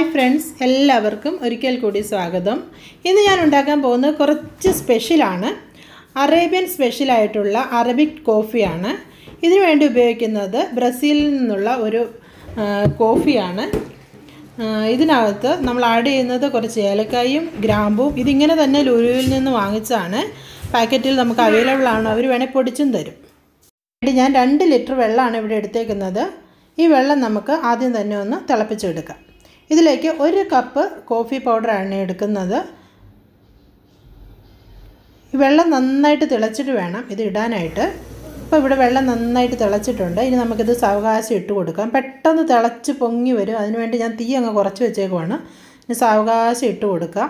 Hi friends എല്ലാവർക്കും ഒരിക്കൽ കൂടി സ്വാഗതം ഇന്ന് ഞാൻ ഉണ്ടാക്കാൻ പോകുന്നത് കുറച്ച് സ്പെഷ്യലാണ് അറേബ്യൻ സ്പെഷ്യലായിട്ടുള്ള അറബിക് കോഫിയാണ് ഇതിനു വേണ്ടി ഉപയോഗിക്കുന്നത് ബ്രസീലിൽ നിന്നുള്ള ഒരു ആ, കോഫിയാണ് ആ, ഇതിനകത്ത് നമ്മൾ ആഡ് ചെയ്യുന്നത് കുറച്ച് ഏലക്കായും ഗ്രാമ്പും ഇതിങ്ങനെ തന്നെ ലുലുവിൽ നിന്ന് വാങ്ങിച്ചതാണ് പാക്കറ്റിൽ നമുക്ക് അവൈലബിൾ ആണ് അവർ വേണേൽ പൊടിച്ചും തരും വേണ്ടി ഞാൻ രണ്ട് ലിറ്റർ വെള്ളമാണ് ഇവിടെ എടുത്തേക്കുന്നത് ഈ വെള്ളം നമുക്ക് ആദ്യം തന്നെ ഒന്ന് തിളപ്പിച്ചെടുക്കാം ഇതിലേക്ക് ഒരു കപ്പ് കോഫി പൗഡറാണ് എടുക്കുന്നത് ഈ വെള്ളം നന്നായിട്ട് തിളച്ചിട്ട് വേണം ഇത് ഇടാനായിട്ട് ഇപ്പോൾ ഇവിടെ വെള്ളം നന്നായിട്ട് തിളച്ചിട്ടുണ്ട് ഇനി നമുക്കിത് സാവകാശം ഇട്ട് കൊടുക്കാം പെട്ടെന്ന് തിളച്ച് പൊങ്ങി വരും അതിനുവേണ്ടി ഞാൻ തീ അങ്ങ് കുറച്ച് വെച്ചേക്കുവാണ് ഇനി സാവകാശം ഇട്ട് കൊടുക്കാം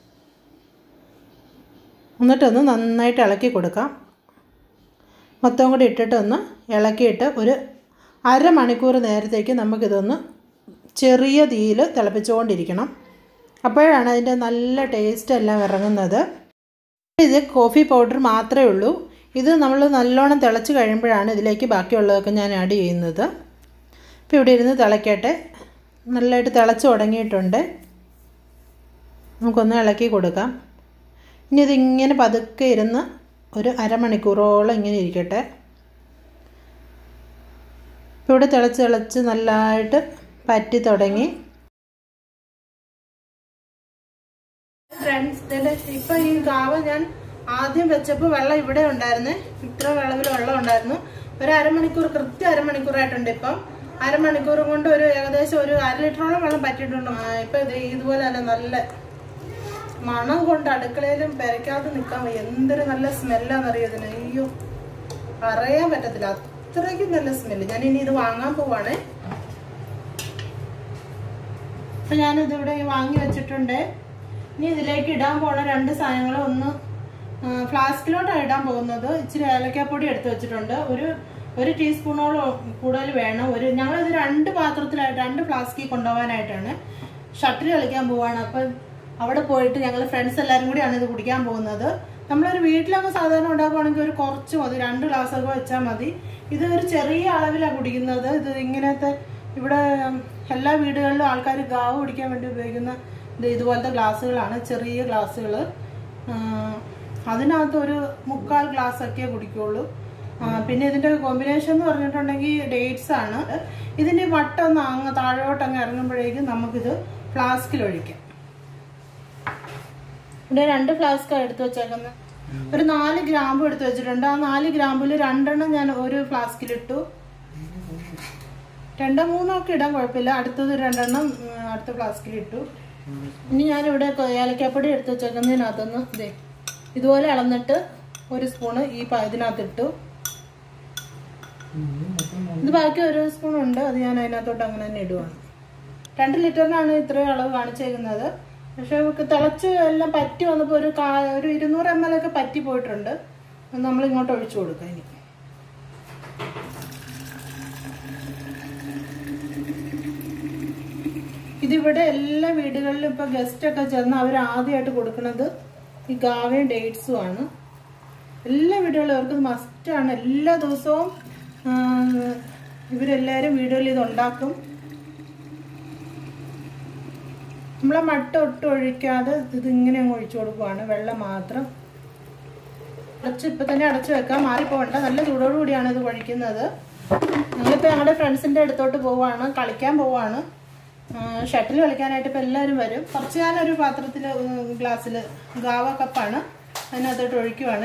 എന്നിട്ടൊന്ന് നന്നായിട്ട് ഇളക്കി കൊടുക്കാം മൊത്തം കൂടി ഇട്ടിട്ടൊന്ന് ഇളക്കിയിട്ട് ഒരു അരമണിക്കൂർ നേരത്തേക്ക് നമുക്കിതൊന്ന് ചെറിയ തീയിൽ തിളപ്പിച്ചുകൊണ്ടിരിക്കണം അപ്പോഴാണ് അതിൻ്റെ നല്ല ടേസ്റ്റ് എല്ലാം ഇറങ്ങുന്നത് ഇത് കോഫി പൗഡർ മാത്രമേ ഉള്ളൂ ഇത് നമ്മൾ നല്ലോണം തിളച്ച് കഴിയുമ്പോഴാണ് ഇതിലേക്ക് ബാക്കിയുള്ളതൊക്കെ ഞാൻ ആഡ് ചെയ്യുന്നത് ഇപ്പോൾ ഇവിടെ ഇരുന്ന് തിളയ്ക്കട്ടെ നല്ലതായിട്ട് തിളച്ച് തുടങ്ങിയിട്ടുണ്ട് നമുക്കൊന്ന് ഇളക്കി കൊടുക്കാം ഇനി ഇതിങ്ങനെ പതുക്കെ ഇരുന്ന് ഒരു അരമണിക്കൂറോളം ഇങ്ങനെ ഇരിക്കട്ടെ ഇപ്പോൾ ഇവിടെ തിളച്ച് തിളച്ച് നല്ലതായിട്ട് പറ്റി തുടങ്ങി ഫ്രണ്ട്സ് ഇപ്പൊ ഈ കാവ ഞാൻ ആദ്യം വെച്ചപ്പോൾ വെള്ളം ഇവിടെ ഉണ്ടായിരുന്നു ഇത്ര അളവിൽ വെള്ളം ഉണ്ടായിരുന്നു ഒരു അരമണിക്കൂർ കൃത്യം അരമണിക്കൂറായിട്ടുണ്ട് ഇപ്പം അരമണിക്കൂർ കൊണ്ട് ഒരു ഏകദേശം ഒരു അര ലിറ്ററോളം വെള്ളം പറ്റിയിട്ടുണ്ട് ആ, ഇപ്പൊ ഇത് ഇതുപോലെ തന്നെ നല്ല മണം കൊണ്ട് അടുക്കളയിലും പെരക്കാതെ നിൽക്കാൻ വയ്യ എന്തൊരു നല്ല സ്മെല്ലാന്നറിയോ ഇതിന് അയ്യോ പറയാൻ പറ്റത്തില്ല അത്രയ്ക്കും നല്ല സ്മെല്ല് ഞാൻ ഇനി ഇത് വാങ്ങാൻ പോവാണേ അപ്പൊ ഞാനിത് ഇവിടെ വാങ്ങി വെച്ചിട്ടുണ്ട് ഇനി ഇതിലേക്ക് ഇടാൻ പോണ രണ്ട് സാധനങ്ങൾ ഒന്ന് ഫ്ലാസ്കിലോട്ടാണ് ഇടാൻ പോകുന്നത് ഇച്ചിരി ഏലക്കാപ്പൊടി എടുത്ത് വെച്ചിട്ടുണ്ട് ഒരു ഒരു ടീസ്പൂണോളം കൂടുതൽ വേണം ഒരു ഞങ്ങളിത് രണ്ട് പാത്രത്തിലായിട്ട് രണ്ട് ഫ്ലാസ്കിൽ കൊണ്ടുപോകാനായിട്ടാണ് ഷട്ടിൽ കളിക്കാൻ പോവാണ് അപ്പം അവിടെ പോയിട്ട് ഞങ്ങൾ ഫ്രണ്ട്സ് എല്ലാവരും കൂടിയാണ് ഇത് കുടിക്കാൻ പോകുന്നത് നമ്മളൊരു വീട്ടിലൊക്കെ സാധാരണ ഉണ്ടാക്കുവാണെങ്കിൽ ഒരു കുറച്ച് മതി രണ്ട് ഗ്ലാസ്സൊക്കെ വെച്ചാൽ മതി ഇത് ഒരു ചെറിയ അളവിലാണ് കുടിക്കുന്നത് ഇത് ഇങ്ങനത്തെ ഇവിടെ ഉം, എല്ലാ വീടുകളിലും ആൾക്കാർ ഗാവ് കുടിക്കാൻ വേണ്ടി ഉപയോഗിക്കുന്ന ഇത് ഇതുപോലത്തെ ഗ്ലാസ്സുകളാണ് ചെറിയ ഗ്ലാസ്സുകൾ അതിനകത്ത് ഒരു മുക്കാൽ ഗ്ലാസ് ഒക്കെ കുടിക്കുള്ളൂ ആ, പിന്നെ ഇതിന്റെ കോമ്പിനേഷൻ എന്ന് പറഞ്ഞിട്ടുണ്ടെങ്കിൽ ഡേറ്റ്സ് ആണ് ഇതിന്റെ വട്ടം ഒന്ന് അങ്ങ് താഴോട്ട് അങ്ങ് ഇറങ്ങുമ്പോഴേക്കും നമുക്കിത് ഫ്ലാസ്കിൽ ഒഴിക്കാം ഇവിടെ രണ്ട് ഫ്ലാസ്ക് എടുത്ത് വെച്ചേക്കുന്നത് ഒരു നാല് ഗ്രാമ്പ് എടുത്ത് വെച്ചിട്ടുണ്ട് ആ നാല് ഗ്രാമ്പിൽ രണ്ടെണ്ണം ഞാൻ ഒരു ഫ്ലാസ്കിലിട്ടു രണ്ടോ മൂന്നോ ഒക്കെ ഇടാൻ കുഴപ്പമില്ല അടുത്തത് രണ്ടെണ്ണം ഉം, അടുത്ത ഫ്ലാസ്കിൽ ഇട്ടു ഇനി ഞാനിവിടെ കൊ- ഏലക്കാപ്പൊടി എടുത്ത് വെച്ചേക്കുന്നതിനകത്തുനിന്ന് ഇതേ ഇതുപോലെ അളന്നിട്ട് ഒരു സ്പൂണ് ഈ പ- ഇതിനകത്ത് ഇട്ടു ഇത് ബാക്കി ഒരു സ്പൂൺ ഉണ്ട് അത് ഞാൻ അതിനകത്തോട്ട് അങ്ങനെ തന്നെ ഇടുവാണ് രണ്ട് ലിറ്ററിനാണ് ഇത്രയും അളവ് കാണിച്ചേക്കുന്നത് പക്ഷെ നമുക്ക് തിളച്ച് എല്ലാം പറ്റി വന്നപ്പോൾ ഒരു കാ ഒരു ഇരുന്നൂറ് എം എൽ ഒക്കെ പറ്റി പോയിട്ടുണ്ട് അത് നമ്മൾ ഇങ്ങോട്ട് ഒഴിച്ചു കൊടുക്കാം ഇനി ഇതിവിടെ എല്ലാ വീടുകളിലും ഇപ്പൊ ഗസ്റ്റ് ഒക്കെ ചെന്ന് അവർ ആദ്യമായിട്ട് കൊടുക്കുന്നത് ഈ ഗാവയും ഡേറ്റ്സും ആണ് എല്ലാ വീടുകളിലും അവർക്ക് മസ്റ്റാണ് എല്ലാ ദിവസവും ആ, ഇവരെല്ലാവരും വീടുകളിൽ ഇത് ഉണ്ടാക്കും നമ്മളെ മട്ട ഒട്ടും ഒഴിക്കാതെ ഇത് ഇങ്ങനെ അങ്ങ് ഒഴിച്ചു കൊടുക്കുവാണ് വെള്ളം മാത്രം അടച്ച് ഇപ്പൊ തന്നെ അടച്ചു വെക്കാം മാറിപ്പോകണ്ട നല്ല ചൂടോടുകൂടിയാണ് ഇത് ഒഴിക്കുന്നത് ഞങ്ങളിപ്പോ ഞങ്ങളുടെ ഫ്രണ്ട്സിന്റെ അടുത്തോട്ട് പോവാണ് കളിക്കാൻ പോവാണ് ഷട്ടിൽ കളിക്കാനായിട്ട് ഇപ്പൊ എല്ലാവരും വരും കുറച്ച് ഞാനൊരു പാത്രത്തിൽ ഗ്ലാസ്സിൽ ഗാവ കപ്പാണ് അതിനകത്തോട്ട് ഒഴിക്കുവാണ്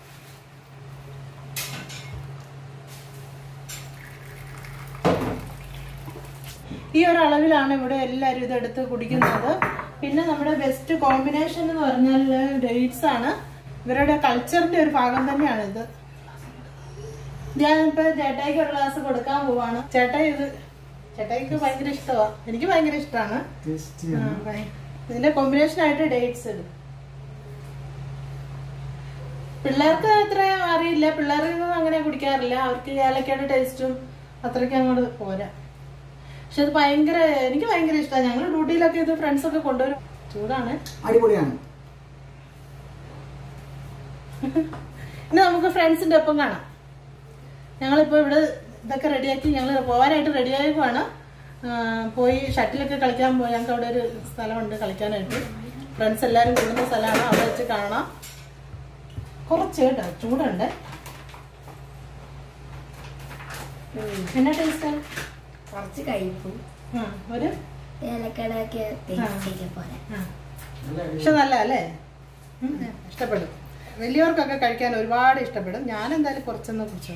ഈ ഒരു അളവിലാണ് ഇവിടെ എല്ലാവരും ഇതെടുത്ത് കുടിക്കുന്നത് പിന്നെ നമ്മുടെ ബെസ്റ്റ് കോമ്പിനേഷൻ എന്ന് പറഞ്ഞാൽ ഡേറ്റ്സ് ആണ് ഇവരുടെ കൾച്ചറിന്റെ ഒരു ഭാഗം തന്നെയാണ് ഇത് ഞാനിപ്പോ ചേട്ടായിക്ക് ഒരു ഗ്ലാസ് കൊടുക്കാൻ പോവാണ് ചേട്ടായി ഇത് ചേട്ടായിക്ക് ഭയങ്കര ഇഷ്ടമാണ് എനിക്ക് ഭയങ്കര ഇഷ്ടമാണ് ഇതിന്റെ കോമ്പിനേഷൻ ആയിട്ട് ഡേറ്റ്സ് ഇടും പിള്ളേർക്ക് അത്ര അറിയില്ല പിള്ളേർക്കൊന്നും അങ്ങനെ കുടിക്കാറില്ല അവർക്ക് ഏലക്കയുടെ ടേസ്റ്റും അത്രയ്ക്ക് അങ്ങോട്ട് പോരാ പക്ഷെ ഇത് ഭയങ്കര എനിക്ക് ഭയങ്കര ഇഷ്ടമാണ് ഞങ്ങൾ ഡ്യൂട്ടിയിലൊക്കെ ഇത് ഫ്രണ്ട്സ് ഒക്കെ കൊണ്ടുവരും ചൂടാണ് അടിപൊളിയാണ് ഇനി നമുക്ക് ഫ്രണ്ട്സിന്റെ ഒപ്പം കാണാം ഞങ്ങളിപ്പോ ഇവിടെ ഇതൊക്കെ റെഡിയാക്കി ഞങ്ങൾ പോകാനായിട്ട് റെഡിയാക്കുവാണ് ആ, പോയി ഷട്ടിലൊക്കെ കളിക്കാൻ പോയി ഞങ്ങൾക്ക് അവിടെ ഒരു സ്ഥലമുണ്ട് കളിക്കാനായിട്ട് ഫ്രണ്ട്സ് എല്ലാവരും കൂടുന്ന സ്ഥലമാണ് അവിടെ വെച്ച് കാണാം കുറച്ച് കേട്ടോ ചൂടുണ്ട് എന്നാ ടേസ്റ്റ് കുറച്ച് കഴിക്കും ഒരു ഏലക്കടയൊക്കെ ടേസ്റ്റ് പോലെ ആ. പക്ഷെ നല്ല അല്ലേ ഉം, ഇഷ്ടപ്പെടും വലിയവർക്കൊക്കെ കഴിക്കാൻ ഒരുപാട് ഇഷ്ടപ്പെടും ഞാൻ എന്തായാലും കുറച്ചൊന്ന് കുടിച്ചു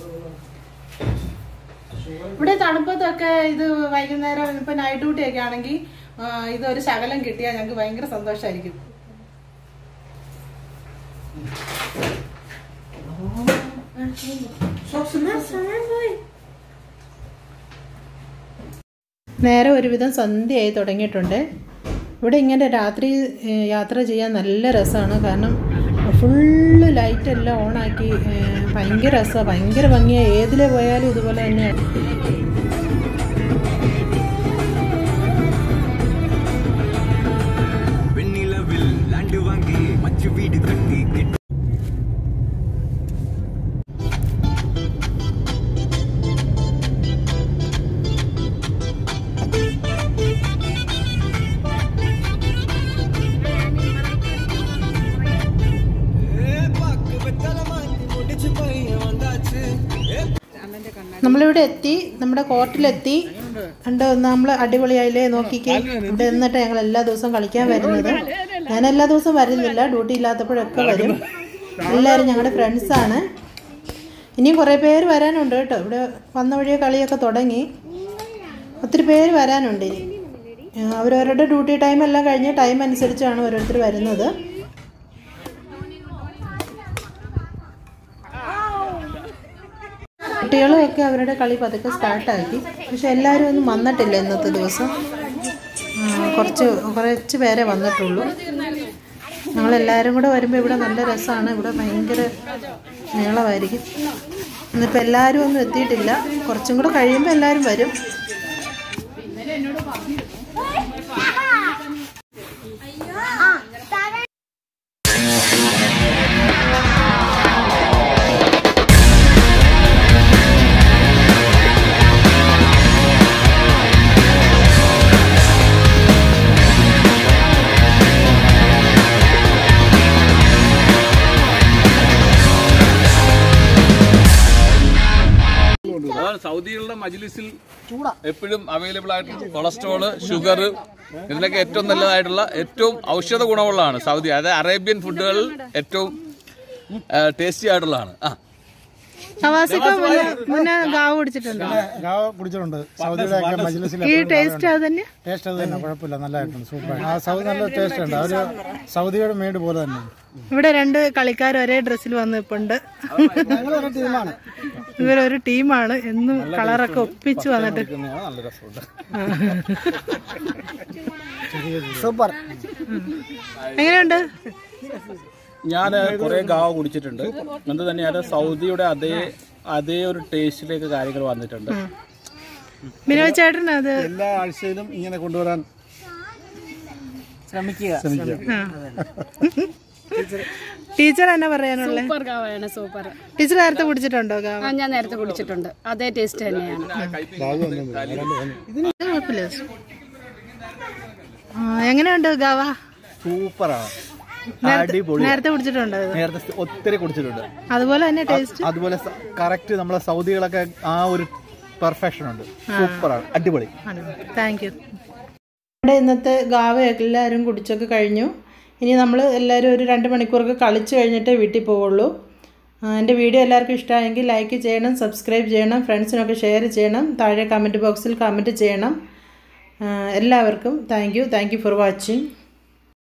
ഇവിടെ തണുപ്പത്തൊക്കെ ഇത് വൈകുന്നേരം ഇപ്പൊ നൈറ്റ് ഡ്യൂട്ടി ഒക്കെ ആണെങ്കിൽ ഇതൊരു ശകലം കിട്ടിയാൽ ഞങ്ങൾക്ക് ഭയങ്കര സന്തോഷമായിരിക്കും നേരെ ഒരുവിധം സന്ധ്യയായി തുടങ്ങിയിട്ടുണ്ട് ഇവിടെ ഇങ്ങനെ രാത്രി ഏഹ്, യാത്ര ചെയ്യാൻ നല്ല രസമാണ് കാരണം ഫുള്ള് ലൈറ്റ് എല്ലാം ഓണാക്കി ഏഹ്, ഭയങ്കര രസമാണ് ഭയങ്കര ഭംഗിയാണ് ഏതിലെ പോയാലും ഇതുപോലെ തന്നെയാണ് വെണ്ണിലവിൽ ലാൻഡ് വാങ്ങി മച്ചു വീട് കട്ടി കെട്ടി നമ്മളിവിടെ എത്തി നമ്മുടെ കോർട്ടിലെത്തി കണ്ട് നമ്മൾ അടിപൊളിയായില്ലേ നോക്കിക്കേ ഇവിടെ നിന്നിട്ട് ഞങ്ങൾ എല്ലാ ദിവസവും കളിക്കാൻ വരുന്നത് ഞാൻ എല്ലാ ദിവസവും വരുന്നില്ല ഡ്യൂട്ടി ഇല്ലാത്തപ്പോഴൊക്കെ വരും എല്ലാവരും ഞങ്ങളുടെ ഫ്രണ്ട്സാണ് ഇനിയും കുറേ പേര് വരാനുണ്ട് കേട്ടോ ഇവിടെ വന്ന വഴിയെ കളിയൊക്കെ തുടങ്ങി ഒത്തിരി പേര് വരാനുണ്ട് ഇനി ആ, അവരവരുടെ ഡ്യൂട്ടി ടൈം എല്ലാം കഴിഞ്ഞ് ടൈം അനുസരിച്ചാണ് ഓരോരുത്തർ വരുന്നത് കുട്ടികളും അവരുടെ കളി പതുക്കെ സ്റ്റാർട്ടാക്കി പക്ഷെ എല്ലാവരും ഒന്നും വന്നിട്ടില്ല ഇന്നത്തെ ദിവസം ആ, കുറച്ച് കുറച്ച് പേരെ വന്നിട്ടുള്ളൂ ഞങ്ങളെല്ലാവരും കൂടെ വരുമ്പോൾ ഇവിടെ നല്ല രസമാണ് ഇവിടെ ഭയങ്കര നീളമായിരിക്കും ഇന്നിപ്പോൾ എല്ലാവരും ഒന്നും എത്തിയിട്ടില്ല കുറച്ചും കൂടെ കഴിയുമ്പോൾ എല്ലാവരും വരും അതാണ് സൗദികളുടെ മജ്ലിസിൽ എപ്പോഴും അവൈലബിൾ ആയിട്ടുള്ള കൊളസ്ട്രോള് ഷുഗർ ഇതിനൊക്കെ ഏറ്റവും നല്ലതായിട്ടുള്ള ഏറ്റവും ഔഷധ ഗുണമുള്ളതാണ് സൗദി അതായത് അറേബ്യൻ ഫുഡുകളിൽ ഏറ്റവും ടേസ്റ്റി ആയിട്ടുള്ളതാണ് ആ നവാസിക്ക് മുന്നേ മുന്നേ ഗാവ് കുടിച്ചിട്ടുണ്ടോ ഗാവ കുടിച്ചിട്ടുണ്ട് സൗദിയുടെ ഒക്കെ മജ്ലിസിൽ ഈ ടേസ്റ്റ് അത് തന്നെ ടേസ്റ്റ് അത് തന്നെ കുഴപ്പമില്ല നല്ലതായിട്ടുണ്ട് സൂപ്പർ ആ സൗദി നല്ല ടേസ്റ്റ് ഉണ്ട് അവര് സൗദിയുടെ മേട് പോലെ തന്നെ ഇവിടെ രണ്ട് കളിക്കാർ ഒരേ ഡ്രസ്സിൽ വന്ന് ഇപ്പുണ്ട് ഞങ്ങളൊരു ടീമാണ് ഇവരൊരു ടീമാണ് എന്നും കളറൊക്കെ ഒപ്പിച്ച് വന്നിട്ട് നല്ല രസമുണ്ട് സൂപ്പർ എങ്ങനെയുണ്ട് ഞാൻ കുറെ ഗാവ കുടിച്ചിട്ടുണ്ട് എന്ത് തന്നെയാണ് സൗദിയുടെ അതേ അതേ ഒരു ടേസ്റ്റിലേക്ക് കാര്യങ്ങൾ വന്നിട്ടുണ്ട് ബിനോയ് ചേട്ടൻ അത് എല്ലാ ആഴ്ചയിലും ഇങ്ങനെ കൊണ്ടുവരാൻ ശ്രമിക്കുക ടീച്ചർ എന്നാ പറയാനുള്ളത് സൂപ്പർ ഗാവയാണ് സൂപ്പർ ടീച്ചർ നേരത്തെ കുടിച്ചിട്ടുണ്ടോ ഗാവ ആ ഞാൻ നേരത്തെ കുടിച്ചിട്ടുണ്ട് അതേ ടേസ്റ്റ് തന്നെയാണ് ഇത് കുഴപ്പമില്ല ആ, എങ്ങനെയുണ്ട് ഗാവ സൂപ്പറാണ് നേരത്തെ നേരത്തെ കുടിച്ചിട്ടുണ്ടോ ഇത് നേരത്തെ ഒത്തിരി കുടിച്ചിട്ടുണ്ട് അതുപോലെ തന്നെ ടേസ്റ്റ് അതുപോലെ കറക്റ്റ് നമ്മളെ സൗദികളൊക്കെ ആ ഒരു പെർഫെക്ഷൻ ഉണ്ട് സൂപ്പറാണ് അടിപൊളി താങ്ക് യു നമ്മുടെ ഇന്നത്തെ ഗാവ എല്ലാവരും കുടിച്ചൊക്കെ കഴിഞ്ഞു ഇനി നമ്മൾ എല്ലാവരും ഒരു രണ്ട് മണിക്കൂറൊക്കെ കളിച്ച് കഴിഞ്ഞിട്ടേ വീട്ടിൽ പോവുള്ളൂ ആ, എൻ്റെ വീഡിയോ എല്ലാവർക്കും ഇഷ്ടമായെങ്കിൽ ലൈക്ക് ചെയ്യണം സബ്സ്ക്രൈബ് ചെയ്യണം ഫ്രണ്ട്സിനൊക്കെ ഷെയർ ചെയ്യണം താഴെ കമൻറ്റ് ബോക്സിൽ കമൻറ്റ് ചെയ്യണം ആ, എല്ലാവർക്കും thank you thank you for watching